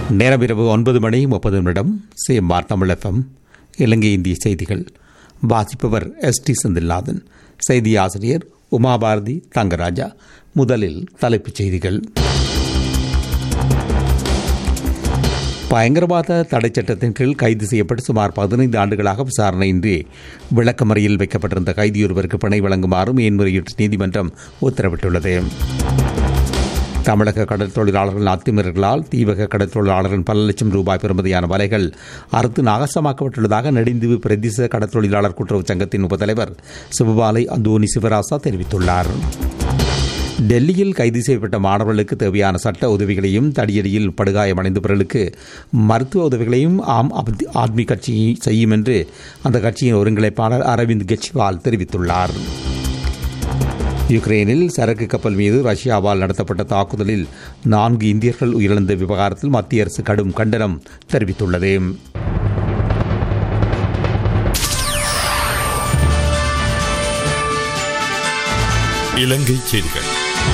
நேரம் இரவு ஒன்பது மணி முப்பது நிமிடம் சிஎம்ஆர் தமிழ் எஃப்எம் இலங்கை இந்திய செய்திகள் வாசிப்பவர் எஸ் டி செந்தில்நாதன் செய்தி ஆசிரியர் உமாபாரதி தங்கராஜா முதலில் தலைப்புச் செய்திகள் பயங்கரவாத தடைச் சட்டத்தின் கீழ் கைது செய்யப்பட்டு சுமார் பதினைந்து ஆண்டுகளாக விசாரணையின்றி விளக்கமறையில் வைக்கப்பட்டிருந்த கைதியொருவருக்கு பிணை வழங்குமாறு மேன்முறையீட்டு நீதிமன்றம் உத்தரவிட்டுள்ளது தமிழக கடல் தொழிலாளர்கள் அத்துமீறல்களால் தீவக கடல் தொழிலாளர்கள் பல லட்சம் ரூபாய் பெறுமதியான வலைகள் அறுத்து நாகசமாக்கப்பட்டுள்ளதாக நெடுந்தீவு பிரதேச கடல் தொழிலாளர் கூட்டுறவு சங்கத்தின் உபத்தலைவர் சிவபாலை அந்தோனி சிவராசா தெரிவித்துள்ளார் டெல்லியில் கைது செய்யப்பட்ட மாணவர்களுக்கு தேவையான சட்ட உதவிகளையும் தடியடியில் படுகாயமடைந்தவர்களுக்கு மருத்துவ உதவிகளையும் ஆம் ஆத்மி கட்சி செய்யும் என்று அந்த கட்சியின் ஒருங்கிணைப்பாளர் அரவிந்த் கெஜ்ரிவால் தெரிவித்துள்ளார் யுக்ரைனில் சரக்கு கப்பல் மீது ரஷ்யாவால் நடத்தப்பட்ட தாக்குதலில் நான்கு இந்தியர்கள் உயிரிழந்த விவகாரத்தில் மத்திய அரசு கடும் கண்டனம் தெரிவித்துள்ளது இலங்கை செய்திகள்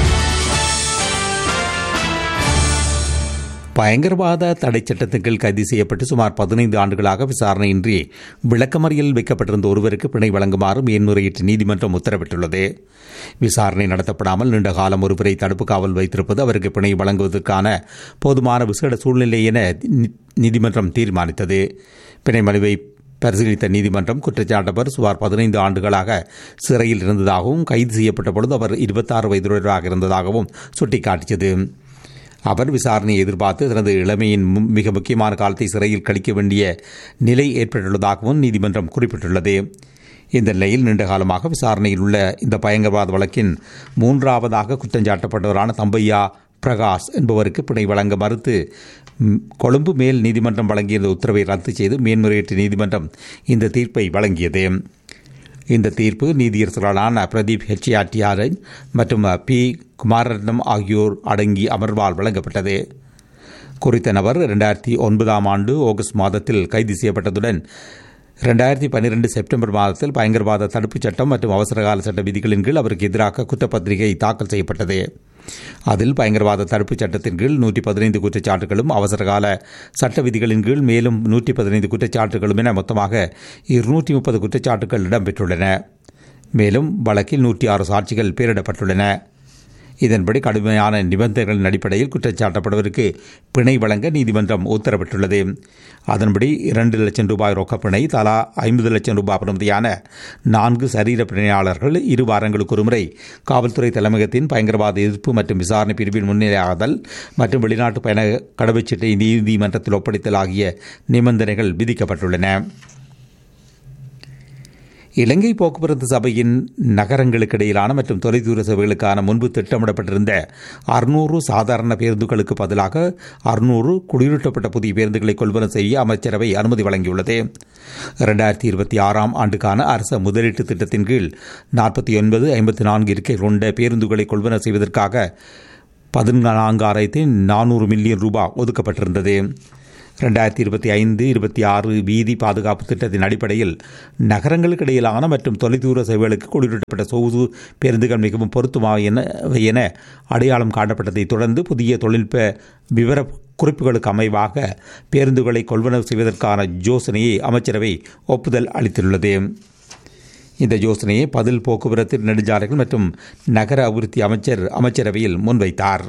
பயங்கரவாத தடை சட்டத்தின் கீழ் கைது செய்யப்பட்டு சுமார் பதினைந்து ஆண்டுகளாக விசாரணையின்றி விளக்கமறியல் வைக்கப்பட்டிருந்த ஒருவருக்கு பிணை வழங்குமாறு மேன்முறையீட்டு நீதிமன்றம் உத்தரவிட்டுள்ளது விசாரணை நடத்தப்படாமல் நீண்ட காலம் ஒருவரை தடுப்பு காவல் வைத்திருப்பது அவருக்கு பிணை வழங்குவதற்கான போதுமான விசேட சூழ்நிலை என நீதிமன்றம் தீர்மானித்தது பிணை மனுவை பரிசீலித்த நீதிமன்றம் குற்றச்சாட்டவர் சுமார் பதினைந்து ஆண்டுகளாக சிறையில் இருந்ததாகவும் கைது செய்யப்பட்ட பொழுது அவர் இருபத்தாறு வயதுடையவராக இருந்ததாகவும் சுட்டிக்காட்டியது அவர் விசாரணையை எதிர்பார்த்து தனது இளமையின் மிக முக்கியமான காலத்தை சிறையில் கழிக்க வேண்டிய நிலை ஏற்பட்டுள்ளதாகவும் நீதிமன்றம் குறிப்பிட்டுள்ளது இந்த நிலையில் நீண்ட காலமாக விசாரணையில் உள்ள இந்த பயங்கரவாத வழக்கின் மூன்றாவதாக குற்றஞ்சாட்டப்பட்டவரான தம்பையா பிரகாஷ் என்பவருக்கு பிணை வழங்க மறுத்து கொழும்பு மேல் நீதிமன்றம் வழங்கிய உத்தரவை ரத்து செய்து மேன்முறையீட்டு நீதிமன்றம் இந்த தீர்ப்பை வழங்கியது இந்த தீர்ப்பு நீதியரசர்களான பிரதீப் ஹெச்ஆர்டிஆர் மற்றும் பி குமாரரட்னம் ஆகியோர் அடங்கி அமர்வால் வழங்கப்பட்டது குறித்த நபர் இரண்டாயிரத்தி ஒன்பதாம் ஆண்டு ஆகஸ்ட் மாதத்தில் கைது செய்யப்பட்டதுடன் ரெண்டாயிரத்தி பன்னிரண்டு செப்டம்பர் மாதத்தில் பயங்கரவாத தடுப்புச் சட்டம் மற்றும் அவசரகால சட்ட விதிகளின் கீழ் அவருக்கு எதிராக குற்றப்பத்திரிகை தாக்கல் செய்யப்பட்டது அதில் பயங்கரவாத தடுப்புச் சட்டத்தின் கீழ் நூற்றி பதினைந்து குற்றச்சாட்டுகளும் அவசரகால சட்ட விதிகளின் கீழ் மேலும் நூற்றி பதினைந்து குற்றச்சாட்டுகளும் என மொத்தமாக இருநூற்றி முப்பது குற்றச்சாட்டுகள் இடம்பெற்றுள்ளன மேலும் வழக்கில் நூற்றி ஆறு சாட்சிகள் பெயரிடப்பட்டுள்ளன இதன்படி கடுமையான நிபந்தனைகளின் அடிப்படையில் குற்றச்சாட்டப்படுவதற்கு பிணை வழங்க நீதிமன்றம் உத்தரவிட்டுள்ளது அதன்படி இரண்டு லட்சம் ரூபாய் ரொக்கப்பிணை தலா ஐம்பது லட்சம் ரூபாய் பெறுமதியான நான்கு சரீர பிணையாளர்கள் இரு வாரங்களுக்கு ஒருமுறை காவல்துறை தலைமையகத்தின் பயங்கரவாத எதிர்ப்பு மற்றும் விசாரணை பிரிவில் முன்னிலையாகுதல் மற்றும் வெளிநாட்டு பயண கடவுச்சீட்டை நீதிமன்றத்தில் ஒப்படைத்தல் ஆகிய நிபந்தனைகள் விதிக்கப்பட்டுள்ளன இலங்கை போக்குவரத்து சபையின் நகரங்களுக்கு இடையிலான மற்றும் தொலைதூர சேவைகளுக்கான முன்பு திட்டமிடப்பட்டிருந்த அறுநூறு சாதாரண பேருந்துகளுக்கு பதிலாக அறுநூறு குடியிருட்டப்பட்ட புதிய பேருந்துகளை கொள்வனவு செய்ய அமைச்சரவை அனுமதி வழங்கியுள்ளது இரண்டாயிரத்தி இருபத்தி ஆறாம் ஆண்டுக்கான அரச முதலீட்டு திட்டத்தின் கீழ் நாற்பத்தி ஒன்பது ஐம்பத்தி நான்கு இருக்கை கொண்ட பேருந்துகளை கொள்வனவு செய்வதற்காக பதினான்காயிரத்தி நானூறு மில்லியன் ரூபாய் ஒதுக்கப்பட்டிருந்தது ரெண்டாயிரத்தி இருபத்தி ஐந்து இருபத்தி ஆறு வீதி பாதுகாப்பு திட்டத்தின் அடிப்படையில் நகரங்களுக்கு இடையிலான மற்றும் தொலைதூர சேவைகளுக்கு குடியிருக்கப்பட்ட சொகுசு பேருந்துகள் மிகவும் பொருத்தமானவை என அடையாளம் காட்டப்பட்டதை தொடர்ந்து புதிய தொழில்நுட்ப விவர குறிப்புகளுக்கு அமைவாக பேருந்துகளை கொள்வனவு செய்வதற்கான யோசனையை அமைச்சரவை ஒப்புதல் அளித்துள்ளது இந்த யோசனையை பதில் போக்குவரத்து நெடுஞ்சாலைகள் மற்றும் நகர அபிவிருத்தி அமைச்சர் அமைச்சரவையில் முன்வைத்தார்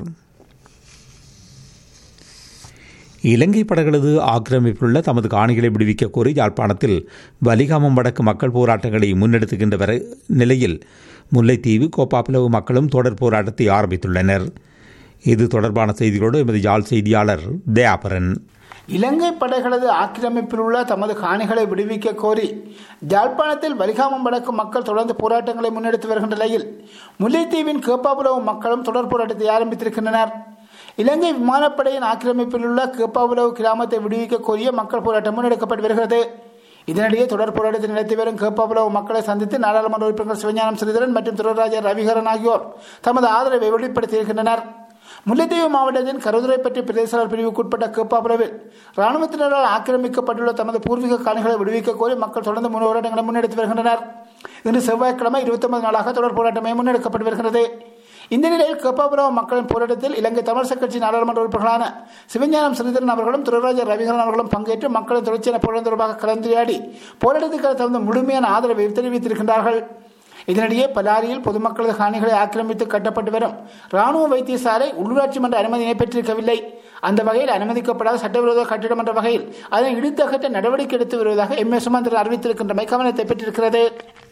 இலங்கை படகளது ஆக்கிரமிப்புள்ள தமது காணிகளை விடுவிக்க கோரி யாழ்ப்பாணத்தில் வலிகாமம் வடக்கு மக்கள் போராட்டங்களை முன்னெடுத்துகின்ற வர நிலையில் முல்லைத்தீவு கோப்பாப்பிளவு மக்களும் தொடர் போராட்டத்தை ஆரம்பித்துள்ளனர் இது தொடர்பான செய்திகளோடு எமது யாழ் செய்தியாளர் தயாபரன் இலங்கை படைகளது ஆக்கிரமிப்பில் உள்ள தமது காணிகளை விடுவிக்க கோரி ஜாழ்ப்பாணத்தில் வலிகாமம் வடக்கு மக்கள் தொடர்ந்து போராட்டங்களை முன்னெடுத்து வருகின்ற நிலையில் முல்லைத்தீவின் கேப்பாபுலவு மக்களும் தொடர் போராட்டத்தை ஆரம்பித்திருக்கின்றனர் இலங்கை விமானப்படையின் ஆக்கிரமிப்பில் உள்ள கேப்பாபுலவு கிராமத்தை விடுவிக்க கோரிய மக்கள் போராட்டம் முன்னெடுக்கப்பட்டு வருகிறது இதனிடையே தொடர் போராட்டத்தை நடத்தி வரும் கேப்பாபுலவு மக்களை சந்தித்து நாடாளுமன்ற உறுப்பினர் சிவஞானம் ஸ்ரீதரன் மற்றும் துறராஜர் ரவிகரன் ஆகியோர் தமது ஆதரவை வெளிப்படுத்தியிருக்கின்றனர் முல்லைத்தீவு மாவட்டத்தின் கருதுரைப்பட்டி பிரதேச பிரிவுக்குட்பட்ட கேப்பாபுலவில் ராணுவத்தினரால் ஆக்கிரமிக்கப்பட்டுள்ள தமது பூர்வீக காணிகளை விடுவிக்க கோரி மக்கள் தொடர்ந்து முன் போராட்டங்களை முன்னெடுத்து வருகின்றனர் இன்று செவ்வாய்க்கிழமை இருபத்தி ஒன்பது நாளாக தொடர் போராட்டமே முன்னெடுக்கப்பட்டு வருகிறது இந்த நிலையில் கேப்பாபுரம் மக்களின் போராட்டத்தில் இலங்கை தமிழரசு கட்சி நாடாளுமன்ற உறுப்பினர்களான சிவஞானம் ஸ்ரீதரன் அவர்களும் துரைராஜ ரவிகரன் அவர்களும் பங்கேற்று மக்களின் தொடர்ச்சியான போராட்டம் தொடர்பாக கலந்துரையாடி போராட்டத்துக்கு தகுந்த முழுமையான ஆதரவை தெரிவித்திருக்கின்றார்கள் இதனிடையே பலாரியில் பொதுமக்களது காணிகளை ஆக்கிரமித்து கட்டப்பட்டு வரும் ராணுவ வைத்தியசாலை உள்ளூராட்சி மன்ற அனுமதியினை பெற்றிருக்கவில்லை அந்த வகையில் அனுமதிக்கப்படாத சட்டவிரோத கட்டிடம் என்ற வகையில் அதனை இடித்தகற்ற நடவடிக்கை எடுத்து வருவதாக எம் எஸ் சுமந்திரன் அறிவித்திருக்கின்றமை கவனத்தை பெற்றிருக்கிறது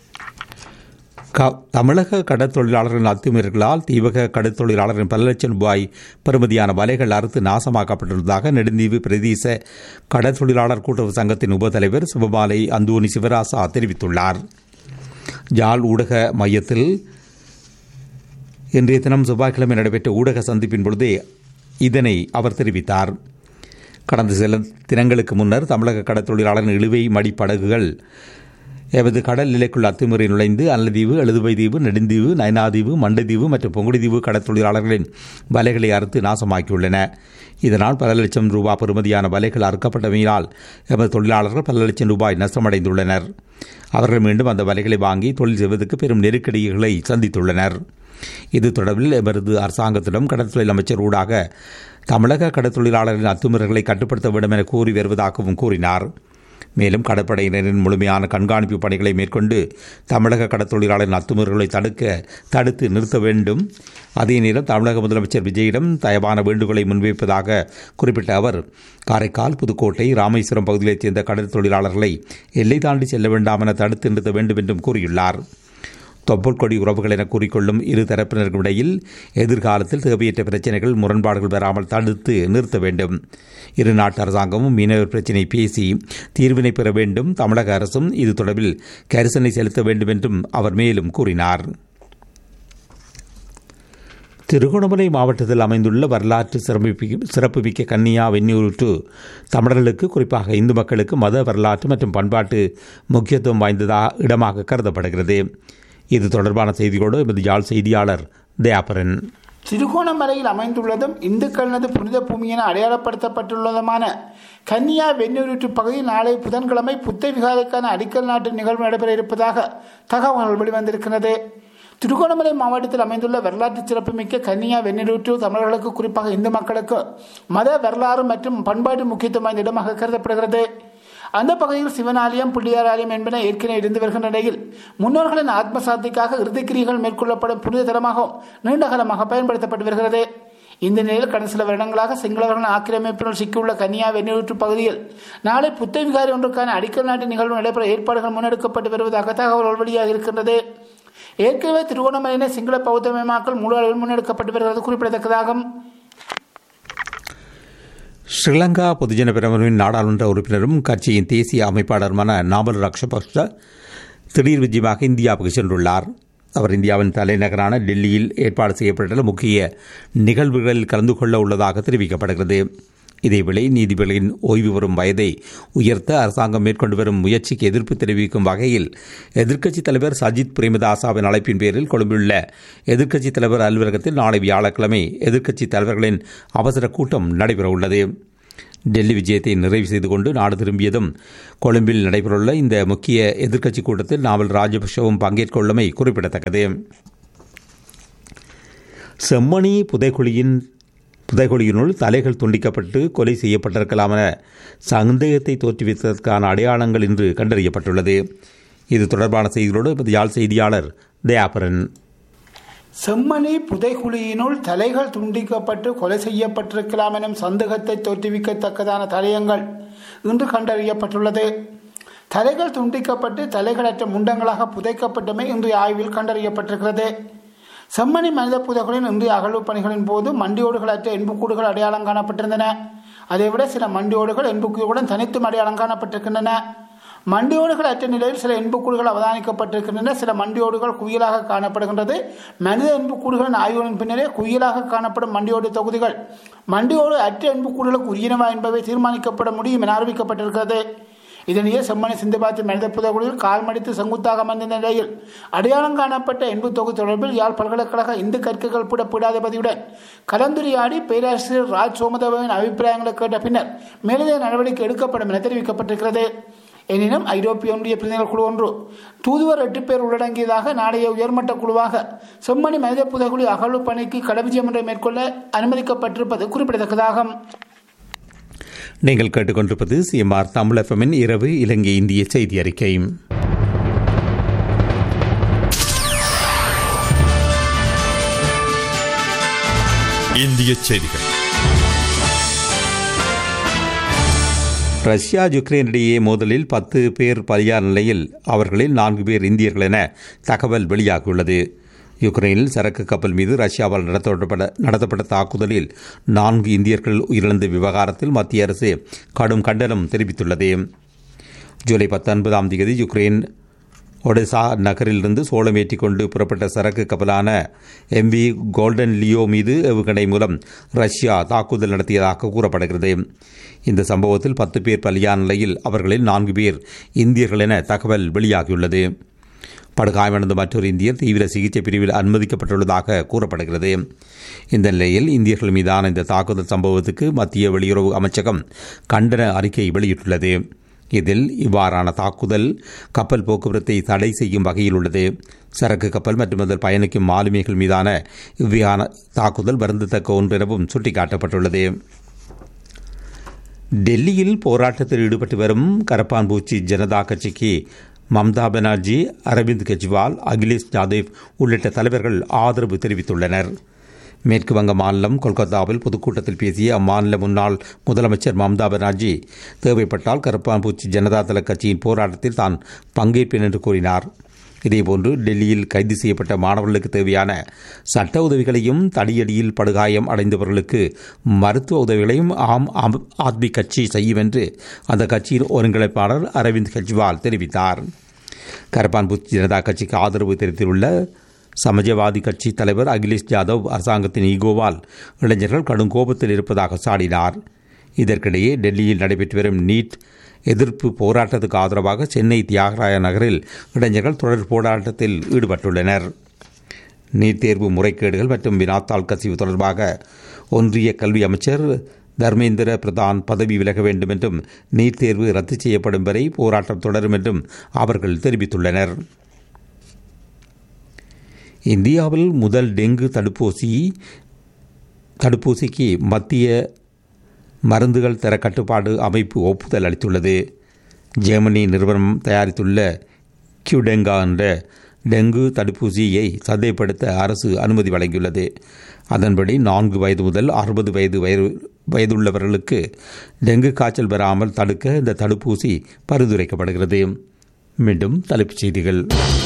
க- தமிழக கடற்தொழிலாளர்களின் அத்துமீறல்களால் தீவக கடற்தொழிலாளரின் பல லட்சம் ரூபாய் பெறுமதியான வலைகள் அறுத்து நாசமாக்கப்பட்டுள்ளதாக நெடுந்தீவு பிரதேச கடற்தொழிலாளர் கூட்டுறவு சங்கத்தின் உபத்தலைவர் சிவபாலை அந்தோணி சிவராசா தெரிவித்துள்ளார் ஜாழ் ஊடக மையத்தில் இன்றைய தினம் செவ்வாய்க்கிழமை நடைபெற்ற ஊடக சந்திப்பின் பொழுதே இதனை அவர் தெரிவித்தார் கடந்த சில தினங்களுக்கு முன்னர் தமிழக கடற்தொழிலாளரின் இழுவை மடிப்படகுகள் எமது கடல் நிலைக்குள் அத்துமீறி நுழைந்து அல்லதீவு எழுதுவை தீவு நெடுந்தீவு நயனாதீவு மண்டதீவு மற்றும் பொங்குடிதீவு கடற்தொழிலாளர்களின் வலைகளை அறுத்து நாசமாக்கியுள்ளன இதனால் பல லட்சம் ரூபாய் பெறுமதியான வலைகள் அறுக்கப்பட்டமையினால் எமது தொழிலாளர்கள் பல லட்சம் ரூபாய் நஷ்டமடைந்துள்ளனர் அவர்கள் மீண்டும் அந்த வலைகளை வாங்கி தொழில் செய்வதற்கு பெரும் நெருக்கடிகளை சந்தித்துள்ளனர் இது தொடர்பில் எமது அரசாங்கத்திடம் கடற்தொழில் அமைச்சர் ஊடாக தமிழக கடற்தொழிலாளர்களின் அத்துமீறல்களை கட்டுப்படுத்த வேண்டும் என கூறி வருவதாகவும் கூறினார் மேலும் கடற்படையினரின் முழுமையான கண்காணிப்பு பணிகளை மேற்கொண்டு தமிழக கடற்தொழிலாளரின் அத்துமீறல்களை தடுக்க தடுத்து நிறுத்த வேண்டும் அதே நேரம் தமிழக முதலமைச்சர் விஜயிடம் தயவான வேண்டுகோளை முன்வைப்பதாக குறிப்பிட்ட அவர் காரைக்கால் புதுக்கோட்டை ராமேஸ்வரம் பகுதிகளைச் சேர்ந்த கடற்தொழிலாளர்களை எல்லை தாண்டி செல்ல வேண்டாம் என தடுத்து நிறுத்த வேண்டும் என்றும் கூறியுள்ளார் தொப்புள்கொடி உறவுகள் என கூறிக்கொள்ளும் இரு தரப்பினருக்கும் இடையில் எதிர்காலத்தில் தேவையற்ற பிரச்சனைகள் முரண்பாடுகள் வராமல் தடுத்து நிறுத்த வேண்டும் இரு நாட்டு அரசாங்கமும் மீனவர் பிரச்சினை பேசி தீர்வினை பெற வேண்டும் தமிழக அரசும் இது தொடர்பில் கரிசனை செலுத்த வேண்டும் என்றும் அவர் மேலும் கூறினார் திருகோணமலை மாவட்டத்தில் அமைந்துள்ள வரலாற்று சிறப்புமிக்க சிறப்புமிக்க கன்னியா வெந்நூற்று தமிழர்களுக்கு குறிப்பாக இந்து மக்களுக்கு மத வரலாற்று மற்றும் பண்பாட்டு முக்கியத்துவம் வாய்ந்ததா இடமாக கருதப்படுகிறது இது தொடர்பான செய்திகளோடு எமது யாழ் செய்தியாளர் தயாபரன் திருகோணமலையில் அமைந்துள்ளதும் இந்துக்களது புனித பூமி என அடையாளப்படுத்தப்பட்டுள்ளதுமான கன்னியா வெண்ணூரிட்டு பகுதியில் நாளை புதன்கிழமை புத்த விகாரைக்கான அடிக்கல் நாட்டு நிகழ்வு நடைபெற இருப்பதாக தகவல்கள் வெளிவந்திருக்கிறது திருகோணமலை மாவட்டத்தில் அமைந்துள்ள வரலாற்று சிறப்புமிக்க கன்னியா வெண்ணூற்று தமிழர்களுக்கு குறிப்பாக இந்து மக்களுக்கு மத வரலாறு மற்றும் பண்பாட்டு முக்கியத்துவம் வாய்ந்த இடமாக கருதப்படுகிறது அந்த பகுதியில் சிவனாலயம் பிள்ளையார் ஆலயம் என்பன ஏற்கனவே இருந்து வருகின்ற நிலையில் முன்னோர்களின் ஆத்ம சாந்திக்காக இறுதிக்கிரிகள் மேற்கொள்ளப்படும் புனித தலமாகவும் நீண்ட காலமாக பயன்படுத்தப்பட்டு வருகிறது இந்த நிலையில் கடந்த சில வருடங்களாக சிங்களவர்களின் ஆக்கிரமிப்பினால் சிக்கியுள்ள கன்னியா வெண்ணூற்று பகுதியில் நாளை புத்த விகாரி ஒன்றுக்கான அடிக்கல் நாட்டு நிகழ்வு நடைபெற ஏற்பாடுகள் முன்னெடுக்கப்பட்டு வருவதாக தகவல் வெளியாக இருக்கின்றது ஏற்கனவே திருவோணமலையின சிங்கள பௌத்தமயமாக்கல் முழு அளவில் முன்னெடுக்கப்பட்டு வருகிறது குறிப்பிடத்தக்கதாகும் ஸ்ரீலங்கா பொதுஜன பிரமுகவின் நாடாளுமன்ற உறுப்பினரும் கட்சியின் தேசிய அமைப்பாளருமான நாமல் ராஜபக்ஷ திடீர் விஜயமாக இந்தியாவுக்கு சென்றுள்ளார் அவர் இந்தியாவின் தலைநகரான டெல்லியில் ஏற்பாடு செய்யப்பட்டுள்ள முக்கிய நிகழ்வுகளில் கலந்து கொள்ள உள்ளதாக தெரிவிக்கப்படுகிறது இதேவேளை நீதிபதிகளின் ஓய்வு பெறும் வயதை உயர்த்த அரசாங்கம் மேற்கொண்டு வரும் முயற்சிக்கு எதிர்ப்பு தெரிவிக்கும் வகையில் எதிர்க்கட்சித் தலைவர் சஜித் பிரேமதாசாவின் அழைப்பின் பேரில் கொழும்பிலுள்ள எதிர்க்கட்சித் தலைவர் அலுவலகத்தில் நாளை வியாழக்கிழமை எதிர்க்கட்சித் தலைவர்களின் அவசர கூட்டம் நடைபெறவுள்ளது டெல்லி விஜயத்தை நிறைவு செய்து கொண்டு நாடு திரும்பியதும் கொழும்பில் நடைபெறவுள்ள இந்த முக்கிய எதிர்க்கட்சி கூட்டத்தில் நாவல் ராஜபக்ஷவும் பங்கேற்க உள்ளமை குறிப்பிடத்தக்கது செம்மணி புதைக்குழியின் புதைகுழியினுள் தலைகள் துண்டிக்கப்பட்டு கொலை செய்யப்பட்டிருக்கலாம் என சந்தேகத்தை தோற்றுவித்ததற்கான அடையாளங்கள் இன்று கண்டறியப்பட்டுள்ளது இது தொடர்பான செய்திகளோடு இப்போது யாழ் செய்தியாளர் தயாபரன் செம்மணி புதைக்குழியினுள் தலைகள் துண்டிக்கப்பட்டு கொலை செய்யப்பட்டிருக்கலாம் எனும் சந்தேகத்தை தோற்றுவிக்கத்தக்கதான தடயங்கள் இன்று கண்டறியப்பட்டுள்ளது தலைகள் துண்டிக்கப்பட்டு தலைகளற்ற முண்டங்களாக புதைக்கப்பட்டமை இன்றைய ஆய்வில் கண்டறியப்பட்டிருக்கிறது செம்மணி மனித புதைகளின் இன்றைய அகழ்வு பணிகளின் போது மண்டியோடுகளற்ற எண்புக்கூடுகள் அடையாளம் காணப்பட்டிருந்தன அதைவிட சில மண்டியோடுகள் எண்புக்கூடுகளுடன் தனித்தும் அடையாளம் காணப்பட்டிருக்கின்றன மண்டியோடுகள் அற்ற நிலையில் சில எண்புக்கூடுகள் அவதானிக்கப்பட்டிருக்கின்றன சில மண்டியோடுகள் குயிலாக காணப்படுகின்றது மனித எண்புக்கூடுகளின் ஆய்வுகளின் பின்னரே குயிலாக காணப்படும் மண்டியோடு தொகுதிகள் மண்டியோடு அற்ற எண்புக்கூடுகளுக்கு உரியனவா என்பவை தீர்மானிக்கப்பட முடியும் என அறிவிக்கப்பட்டிருக்கிறது இதனையே செம்மணி சிந்துபாத்தின் மனித புதகுழியில் கால் மடித்து செங்குத்தாக அமர்ந்த நிலையில் அடையாளம் காணப்பட்ட என்பு தொகுதி தொடர்பில் யாழ் பல்கலைக்கழக இந்து கற்கைகள் கூட பீடாதிபதியுடன் கலந்துரையாடி பேராசிரியர் ராஜ் சோமதேவனின் அபிப்பிராயங்களை கேட்ட பின்னர் மேலதிக நடவடிக்கை எடுக்கப்படும் என தெரிவிக்கப்பட்டிருக்கிறது எனினும் ஐரோப்பிய ஒன்றிய பிரதிநிதிகள் குழு ஒன்று தூதுவர் எட்டு பேர் உள்ளடங்கியதாக நாளைய உயர்மட்ட குழுவாக செம்மணி மனித புதைகுழி அகழ்வு பணிக்கு கடவுச்சியம் ஒன்றை மேற்கொள்ள அனுமதிக்கப்பட்டிருப்பது குறிப்பிடத்தக்கதாகும் நீங்கள் கேட்டுக்கொண்டிருப்பது சிஎம்ஆர் தமிழ் எஃப்எம்மின் இரவு இலங்கை இந்திய செய்தி அறிக்கை இந்திய செய்திகள் ரஷ்யா யுக்ரைன் இடையே மோதலில் பத்து பேர் பலியான நிலையில் அவர்களில் நான்கு பேர் இந்தியர்கள் என தகவல் வெளியாகியுள்ளது யுக்ரைனில் சரக்கு கப்பல் மீது ரஷ்யாவால் நடத்தப்பட நடத்தப்பட்ட தாக்குதலில் நான்கு இந்தியர்கள் உயிரிழந்த விவகாரத்தில் மத்திய அரசு கடும் கண்டனம் தெரிவித்துள்ளது ஜூலை பத்தொன்பதாம் தேதி யுக்ரைன் ஒடிசா நகரிலிருந்து சோளம் ஏற்றிக் கொண்டு புறப்பட்ட சரக்கு கப்பலான எம்வி கோல்டன் லியோ மீது ஏவுகணை மூலம் ரஷ்யா தாக்குதல் நடத்தியதாக கூறப்படுகிறது இந்த சம்பவத்தில் பத்து பேர் பலியான நிலையில் அவர்களில் நான்கு பேர் இந்தியர்கள் என தகவல் வெளியாகியுள்ளது படுகாயமடைந்த மற்றொரு இந்தியர் தீவிர சிகிச்சை பிரிவில் அனுமதிக்கப்பட்டுள்ளதாக கூறப்படுகிறது இந்த நிலையில் இந்தியர்கள் மீதான இந்த தாக்குதல் சம்பவத்துக்கு மத்திய வெளியுறவு அமைச்சகம் கண்டன அறிக்கை வெளியிட்டுள்ளது இதில் இவ்வாறான தாக்குதல் கப்பல் போக்குவரத்தை தடை செய்யும் வகையில் உள்ளது சரக்கு கப்பல் மற்றும் அதில் பயணிக்கும் மாலுமிகள் மீதான இவ்வாறான தாக்குதல் வருந்தத்தக்க ஒன்றெனவும் சுட்டிக்காட்டப்பட்டுள்ளது டெல்லியில் போராட்டத்தில் ஈடுபட்டு வரும் கரப்பான்பூச்சி ஜனதா கட்சிக்கு மம்தா பானர்ஜி அரவிந்த் கெஜ்ரிவால் அகிலேஷ் யாதவ் உள்ளிட்ட தலைவர்கள் ஆதரவு தெரிவித்துள்ளனர் மேற்கு வங்க மாநிலம் கொல்கத்தாவில் பொதுக்கூட்டத்தில் பேசிய அம்மாநில முன்னாள் முதலமைச்சர் மம்தா பானர்ஜி தேவைப்பட்டால் கருப்பான்பூச்சி ஜனதா தள கட்சியின் போராட்டத்தில் தான் பங்கேற்பேன் என்று கூறினார் இதேபோன்று டெல்லியில் கைது செய்யப்பட்ட மாணவர்களுக்கு தேவையான சட்ட உதவிகளையும் தடியடியில் படுகாயம் அடைந்தவர்களுக்கு மருத்துவ உதவிகளையும் ஆம் ஆத்மி கட்சி செய்யும் என்று அந்த கட்சியின் ஒருங்கிணைப்பாளர் அரவிந்த் கெஜ்ரிவால் தெரிவித்தார் கரப்பான்பூச் ஜனதா கட்சிக்கு ஆதரவு தெரிவித்துள்ள சமாஜ்வாதி கட்சி தலைவர் அகிலேஷ் யாதவ் அரசாங்கத்தின் ஈகோவால் இளைஞர்கள் கடும் கோபத்தில் இருப்பதாக சாடினார் இதற்கிடையே டெல்லியில் நடைபெற்று வரும் நீட் எதிர்ப்பு போராட்டத்துக்கு ஆதரவாக சென்னை தியாகராய நகரில் இளைஞர்கள் தொடர் போராட்டத்தில் ஈடுபட்டுள்ளனர் நீட் தேர்வு முறைகேடுகள் மற்றும் வினாத்தாள் கசிவு தொடர்பாக ஒன்றிய கல்வி அமைச்சர் தர்மேந்திர பிரதான் பதவி விலக வேண்டும் என்றும் நீட் தேர்வு ரத்து செய்யப்படும் வரை போராட்டம் தொடரும் என்றும் அவர்கள் தெரிவித்துள்ளனர் இந்தியாவில் முதல் டெங்கு தடுப்பூசி தடுப்பூசிக்கு மத்திய மருந்துகள் தர கட்டுப்பாடு அமைப்பு ஒப்புதல் அளித்துள்ளது ஜெர்மனி நிறுவனம் தயாரித்துள்ள கியூடெங்கா என்ற டெங்கு தடுப்பூசியை சந்தைப்படுத்த அரசு அனுமதி வழங்கியுள்ளது அதன்படி நான்கு வயது முதல் அறுபது வயது வயது வயதுள்ளவர்களுக்கு டெங்கு காய்ச்சல் வராமல் தடுக்க இந்த தடுப்பூசி பரிந்துரைக்கப்படுகிறது மீண்டும் தலைப்புச் செய்திகள்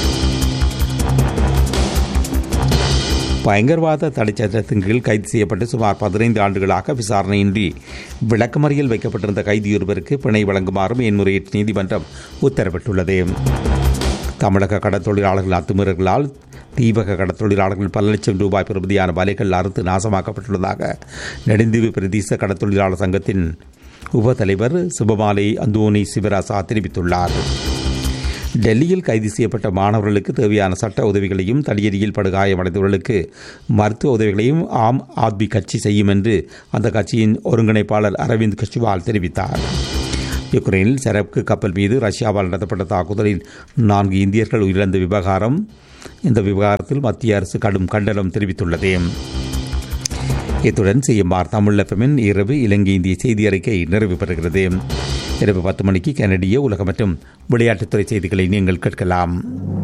பயங்கரவாத தடைச் சட்டத்தின் கீழ் கைது செய்யப்பட்டு சுமார் பதினைந்து ஆண்டுகளாக விசாரணையின்றி விளக்கமறியல் வைக்கப்பட்டிருந்த கைதியொருவருக்கு பிணை வழங்குமாறும் மேன்முறையீட்டு நீதிமன்றம் உத்தரவிட்டுள்ளது தமிழக கடற்தொழிலாளர்கள் அத்துமீறல்களால் தீபக கடற்தொழிலாளர்கள் பல லட்சம் ரூபாய் பெறுமதியான வலைகள் அறுத்து நாசமாக்கப்பட்டுள்ளதாக நெடுந்தீவு பிரதேச கடற்தொழிலாளர் சங்கத்தின் உப தலைவர் சுபமாலை அந்தோனி சிவராசா தெரிவித்துள்ளார் டெல்லியில் கைது செய்யப்பட்ட மாணவர்களுக்கு தேவையான சட்ட உதவிகளையும் தடியடியில் படுகாயமடைந்தவர்களுக்கு மருத்துவ உதவிகளையும் ஆம் ஆத்மி கட்சி செய்யும் என்று அந்த கட்சியின் ஒருங்கிணைப்பாளர் அரவிந்த் கெஜ்ரிவால் தெரிவித்தார் யுக்ரைனில் சரக்கு கப்பல் மீது ரஷ்யாவால் நடத்தப்பட்ட தாக்குதலில் நான்கு இந்தியர்கள் உயிரிழந்த விவகாரம் இந்த விவகாரத்தில் மத்திய அரசு கடும் கண்டனம் தெரிவித்துள்ளது இத்துடன் சிஎம்ஆர் தமிழ் எஃப்எம்மின் இரவு இலங்கை இந்திய செய்தி அறிக்கை நிறைவு பெறுகிறது இரவு பத்து மணிக்கு கனடிய உலக மற்றும் விளையாட்டுத்துறை செய்திகளை நீங்கள் கேட்கலாம்